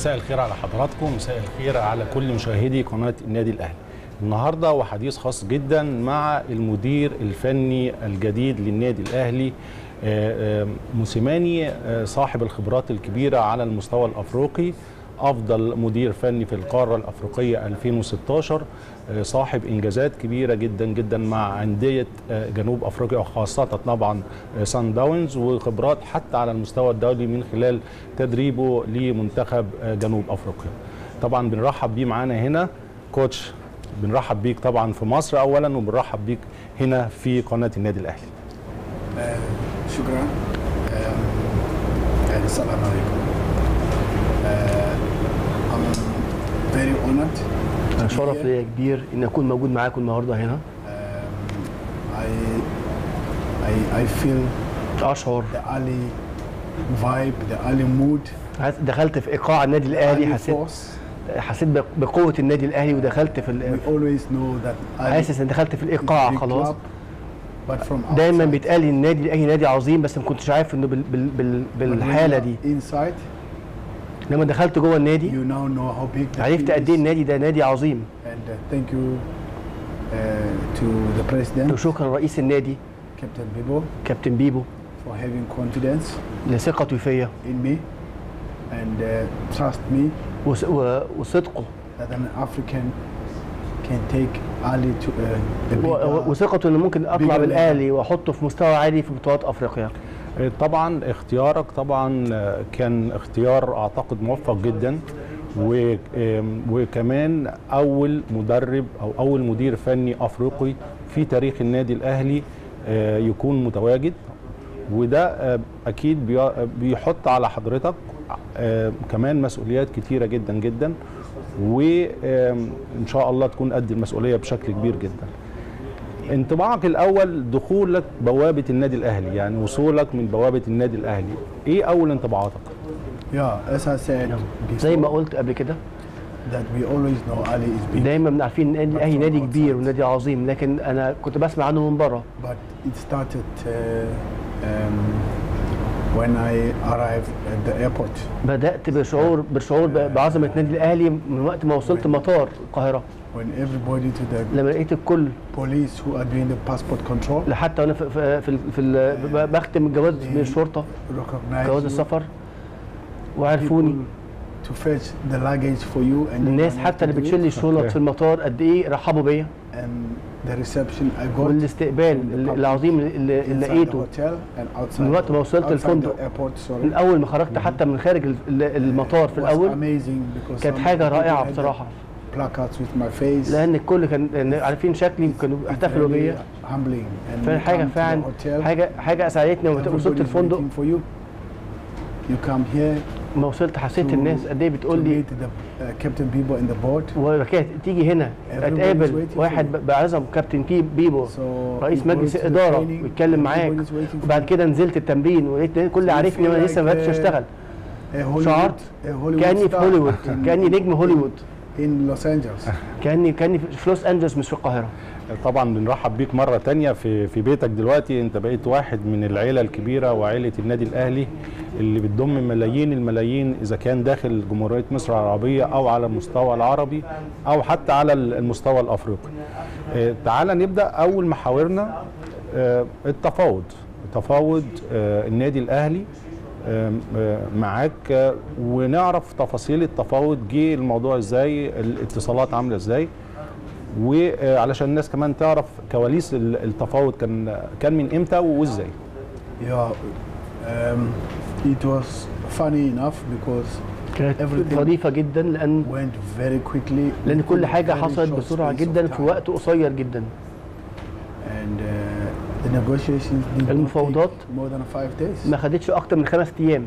مساء الخير على حضراتكم مساء الخير على كل مشاهدي قناة النادي الأهلي النهاردة وحديث خاص جدا مع المدير الفني الجديد للنادي الأهلي آه، آه، موسيماني آه، صاحب الخبرات الكبيرة على المستوى الأفريقي أفضل مدير فني في القارة الأفريقية 2016 آه، صاحب إنجازات كبيرة جدا جدا مع أندية آه، جنوب أفريقيا وخاصة طبعا آه، سان داونز وخبرات حتى على المستوى الدولي من خلال تدريبه لمنتخب آه، جنوب أفريقيا طبعا بنرحب بيه معانا هنا كوتش بنرحب بيك طبعا في مصر أولا وبنرحب بيك هنا في قناة النادي الأهلي آه، شكرا آه، يعني السلام عليكم آه، I'm very honored to أنا be شرف here. ليا كبير ان اكون موجود معاكم النهارده هنا Um, I, I, I feel اشعر the early vibe, the early mood, حس- دخلت في ايقاع النادي الاهلي early حسيت force. حسيت بق- بقوه النادي الاهلي ودخلت في ال- We always know that early حاسس ان دخلت في is a الايقاع big خلاص club, but from دايما outside, بيتقال لي النادي الاهلي نادي عظيم بس ما كنتش عارف انه بال بال بال but when بالحاله you دي are inside, لما دخلت جوه النادي you now know how big the عرفت team قد ايه is. النادي ده نادي عظيم And uh, thank you uh, to the president, وشكرا رئيس النادي Captain Bibo, كابتن بيبو for having confidence لثقته فيا in me and uh, trust me وس- و- وصدقه that an African can take Ali to uh, the و- و- bigger, وثقته ان ممكن اطلع bigger بالاهلي واحطه في مستوى عالي في بطولات افريقيا طبعا اختيارك طبعا كان اختيار اعتقد موفق جدا و- وكمان اول مدرب او اول مدير فني افريقي في تاريخ النادي الاهلي آه، يكون متواجد وده آه، اكيد بي- بيحط على حضرتك آه، كمان مسؤوليات كتيره جدا جدا وان شاء الله تكون قد المسؤوليه بشكل كبير جدا انطباعك الاول دخولك بوابه النادي الاهلي يعني وصولك من بوابه النادي الاهلي ايه اول انطباعاتك yeah as I said زي ما before قلت قبل كده that we always know Ali is big دايما عارفين ان النادي الاهلي نادي كبير ونادي عظيم لكن انا كنت بسمع عنه من بره but it started uh, um, when I arrived at the airport بدات بشعور بشعور ب- بعظمه النادي الاهلي من وقت ما وصلت مطار القاهره when everybody to the لما لقيت الكل police who are doing the passport control لحتى وانا في في, في, في ال- ب- بختم الجواز من الشرطه recognize جواز you, السفر وعرفوني people to fetch the luggage for you and you الناس don't have حتى to اللي do بتشيل it. الشنط في المطار قد ايه رحبوا بيا and the reception I got والاستقبال ال- العظيم اللي, اللي inside the لقيته hotel and outside من وقت ما the- وصلت outside الفندق. the airport sorry من اول ما خرجت حتى من خارج ال- ال- المطار في was الاول amazing because كانت some حاجه people رائعه had the بصراحه placards with my face لان الكل كان لأن عارفين شكلي كانوا It's بيحتفلوا really بيا humbling and فعلا you حاجه come to the فعلا hotel, حاجه حاجه اسعدتني لما وصلت everybody is الفندق waiting for you you come here ما وصلت حسيت to- الناس قد ايه to بتقول لي meet the uh, Captain Bibo in the board وبعد كده تيجي هنا Everybody is اتقابل waiting for واحد you. ب- بعظم كابتن بي بيبو so رئيس you go مجلس to the الاداره training, ويتكلم معاك everybody is waiting for وبعد you. كده نزلت التمرين ولقيت الكل you عارفني feel وانا لسه ما like, بداتش uh, اشتغل a Hollywood- شعرت a Hollywood كاني في star هوليوود in- كاني نجم هوليوود in Los Angeles كاني كاني في لوس انجلوس مش في القاهره طبعا بنرحب بيك مره تانية في في بيتك دلوقتي انت بقيت واحد من العيله الكبيره وعيله النادي الاهلي اللي بتضم ملايين الملايين اذا كان داخل جمهوريه مصر العربيه او على المستوى العربي او حتى على المستوى الافريقي. آه، تعال نبدا اول محاورنا آه، التفاوض تفاوض آه، النادي الاهلي آم، آه، معاك آه، ونعرف تفاصيل التفاوض جه الموضوع ازاي الاتصالات عامله ازاي وعلشان الناس كمان تعرف كواليس ال- التفاوض كان كان من امتى وازاي yeah um, it was funny enough because كانت Everything ظريفه جدا لان went very quickly لان كل within حاجه very حصلت short بسرعه space of جدا في time. وقت قصير جدا and uh, the negotiations did not المفاوضات take more than five days ما خدتش اكتر من خمس ايام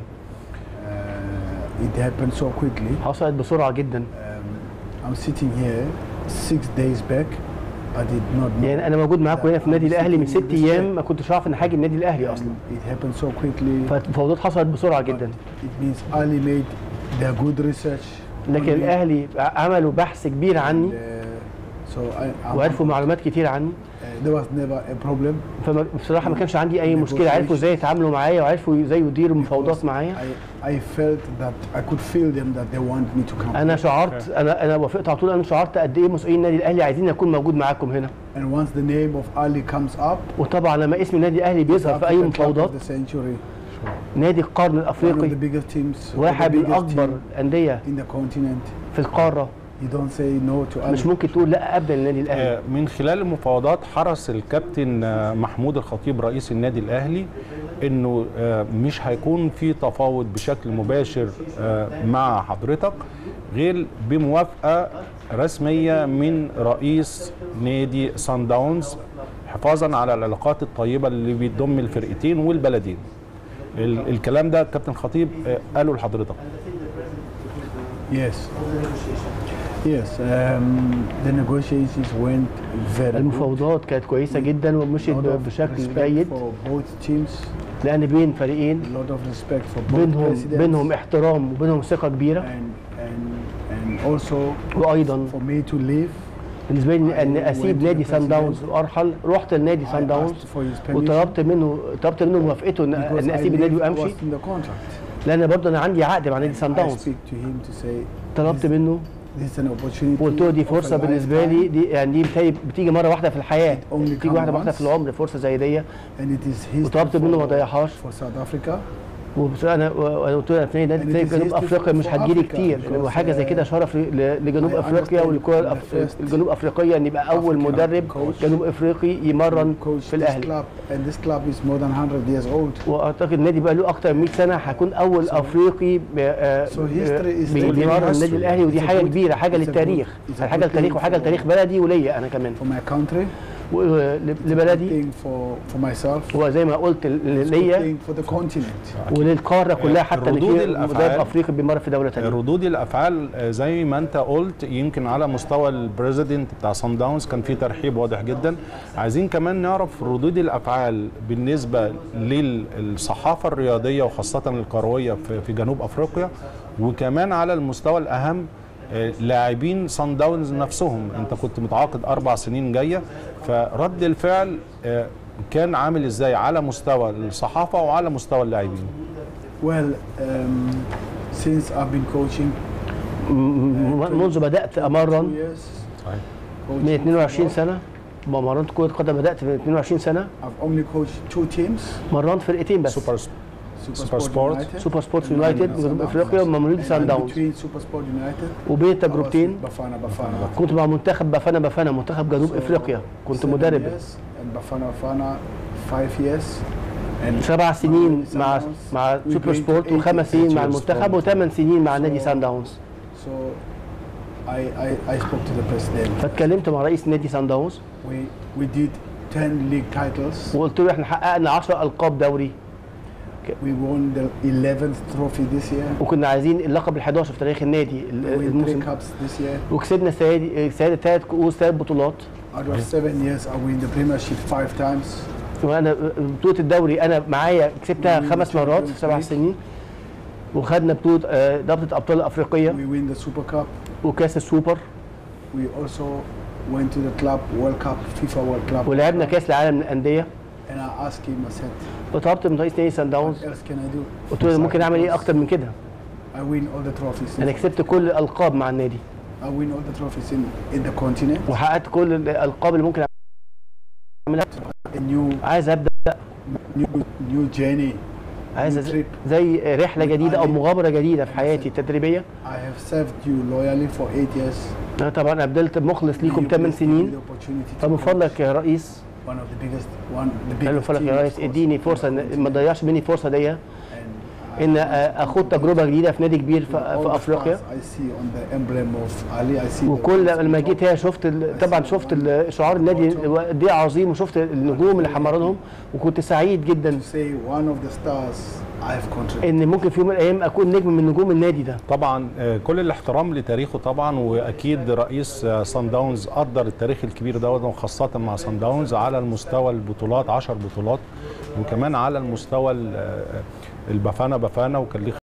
uh, it happened so quickly حصلت بسرعه جدا um, I'm sitting here six days back I did not know يعني انا موجود معاكم هنا في النادي I'm الاهلي من sitting in ست this ايام chair. ما كنتش عارف ان حاجه النادي الاهلي اصلا And it happened so quickly فالمفاوضات حصلت بسرعه جدا it means Ali made their good research on لكن me. الاهلي عملوا بحث كبير عني And, uh, so I, I'm, وعرفوا معلومات كتير عني uh, there was never a problem. فبصراحه ما كانش عندي اي مشكله عرفوا ازاي يتعاملوا معايا وعرفوا ازاي يديروا المفاوضات معايا I, I felt that I could feel them that they want me to come. انا شعرت انا انا وافقت على طول انا شعرت قد ايه مسؤولين النادي الاهلي عايزين اكون موجود معاكم هنا And once the name of Ali comes up, وطبعا لما اسم النادي الاهلي بيظهر في اي African club مفاوضات of the century, نادي القرن one of الافريقي the biggest teams, or the واحد من biggest اكبر team الانديه in the continent, في القاره you don't say no to مش Ali. ممكن تقول لا ابدا للنادي الاهلي آه، من خلال المفاوضات حرص الكابتن آه، محمود الخطيب رئيس النادي الاهلي انه آه، مش هيكون في تفاوض بشكل مباشر آه، مع حضرتك غير بموافقه رسميه من رئيس نادي سان داونز حفاظا على العلاقات الطيبه اللي بتضم الفرقتين والبلدين ال- الكلام ده كابتن خطيب آه، قاله لحضرتك Yes. Yes. Um, the negotiations went very good. المفاوضات كانت كويسه جدا ومشيت lot ب- of بشكل respect جيد for both teams. لان بين فريقين A lot of respect for both بينهم presidents. بينهم احترام وبينهم ثقه كبيره and and and also وايضا for me to leave. بالنسبه لي ان I اسيب went to نادي the سان president. داونز وارحل رحت لنادي I سان داونز asked for his permission وطلبت منه طلبت منه موافقته ان because ان I اسيب النادي lived- وامشي was in the contract. لان برضه انا عندي عقد مع نادي سان I داونز speak to him to say طلبت منه this is an opportunity. وقلت له دي of a فرصه بالنسبه لي lifetime دي يعني دي بتهيألي بتيجي مره واحده في الحياه only بتيجي come واحده واحده once. في العمر فرصه زي دي and it is his وطلبت منه ما ضيعهاش for South Africa. وانا وانا قلت له يا فنان And نادي it is جنوب history افريقيا for مش هتجيلي Africa كتير because, وحاجه زي كده uh, شرف ل- لجنوب I افريقيا understand والكره the الأف- first الجنوب افريقيه ان يبقى اول African مدرب coach جنوب افريقي يمرن Coach في this الاهلي club and this club is more than 100 years old. واعتقد النادي بقى له اكتر من 100 سنه هيكون اول افريقي ب- آه، So history is بي- taking بيمرن history. النادي الاهلي ودي It's a حاجه good- كبيره حاجه it's a good- للتاريخ it's a حاجه good للتاريخ thing وحاجه for- لتاريخ بلدي وليا انا كمان For my country, ولبلدي thing for for myself, وزي ما قلت ل- it's good ليا thing for the continent. وللقاره كلها حتى ان ردود في الأفعال- مدرب افريقي بيمرن في دوله ثانيه ردود الافعال آه، زي ما انت قلت يمكن على مستوى البريزيدنت بتاع سان داونز كان في ترحيب واضح جدا عايزين كمان نعرف ردود الافعال بالنسبه للصحافه الرياضيه وخاصه الكرويه في- في جنوب افريقيا وكمان على المستوى الاهم آه، لاعبين سان داونز نفسهم انت كنت متعاقد اربع سنين جايه فرد الفعل آه، كان عامل ازاي على مستوى الصحافه وعلى مستوى اللاعبين Well, um, since I've been coaching م- م- منذ بدات two امرن years, من coaching 22 football, سنه مرنت كره قدم بدات من 22 سنه I've only coached two teams, مرنت فرقتين بس سوبر Super, Sport. United سوبر سبورتس and يونايتد Sun من جنوب Downs. افريقيا ومملوك سان And داونز between Super Sport United, وبين I was تجربتين with Bafana Bafana. كنت مع منتخب بافانا بافانا منتخب جنوب So, افريقيا كنت seven مدرب years, and Bafana Bafana five years. And سبع سنين Sun مع Downs, مع we سوبر going to سبورت eight وخمس years. سنين مع years المنتخب from- وثمان سنين مع نادي So- سان داونز So I, I, I spoke to the president. فاتكلمت مع رئيس نادي سان داونز We, we did 10 league titles. وقلت له احنا حققنا 10 القاب دوري We won the 11th trophy this year. وكنا عايزين اللقب ال11 في تاريخ النادي ال- We won three الموسم cups this year. وكسبنا السيادة السيادة ثلاث كؤوس ثلاث بطولات Out of seven years, I win the Premiership five times. وانا بطولة الدوري انا معايا كسبتها We win خمس the مرات في Champions سبع League. سنين وخدنا بطولة آه، ضبطة ابطال افريقية We win the Super Cup. وكاس السوبر We also went to the club World Cup, FIFA World Cup. ولعبنا كاس العالم للاندية And I asked him, I said, وطلبت من رئيس نادي سان what داونز else can I do? قلت له ممكن اعمل ايه اكتر من كده I win all the trophies. انا كسبت كل الالقاب مع النادي I win all the trophies in, in the continent. وحققت كل الالقاب اللي ممكن اعملها A new, عايز ابدا new, new journey. عايز new أز- trip. زي رحله جديده او مغامره جديده في حياتي التدريبيه I have served you loyally for eight years. انا طبعا أنا فضلت مخلص ليكم You 8 please give me سنين the opportunity to فمن coach فضلك يا رئيس one of the biggest, one, the قال له biggest فضلك team, يا of ريس course, اديني in the فرصه إن- ما continent. تضيعش مني الفرصه دي And I- ان اخد تجربه جديده في نادي كبير في, all في the افريقيا stars I see on the emblem of Ali, I see the وكل ones on لما top. جيت هنا شفت ال- طبعا شفت ال- شعار النادي قد ايه عظيم وشفت النجوم اللي حمرنهم وكنت سعيد جدا to say one of the stars I've contributed. ان ممكن في يوم من الايام اكون نجم من نجوم النادي ده طبعا آه، كل الاحترام لتاريخه طبعا واكيد رئيس آه، سان داونز قدر التاريخ الكبير دوت وخاصه مع سان داونز على المستوى البطولات 10 بطولات وكمان على المستوى ال- آه، البافانا بافانا وكان ليه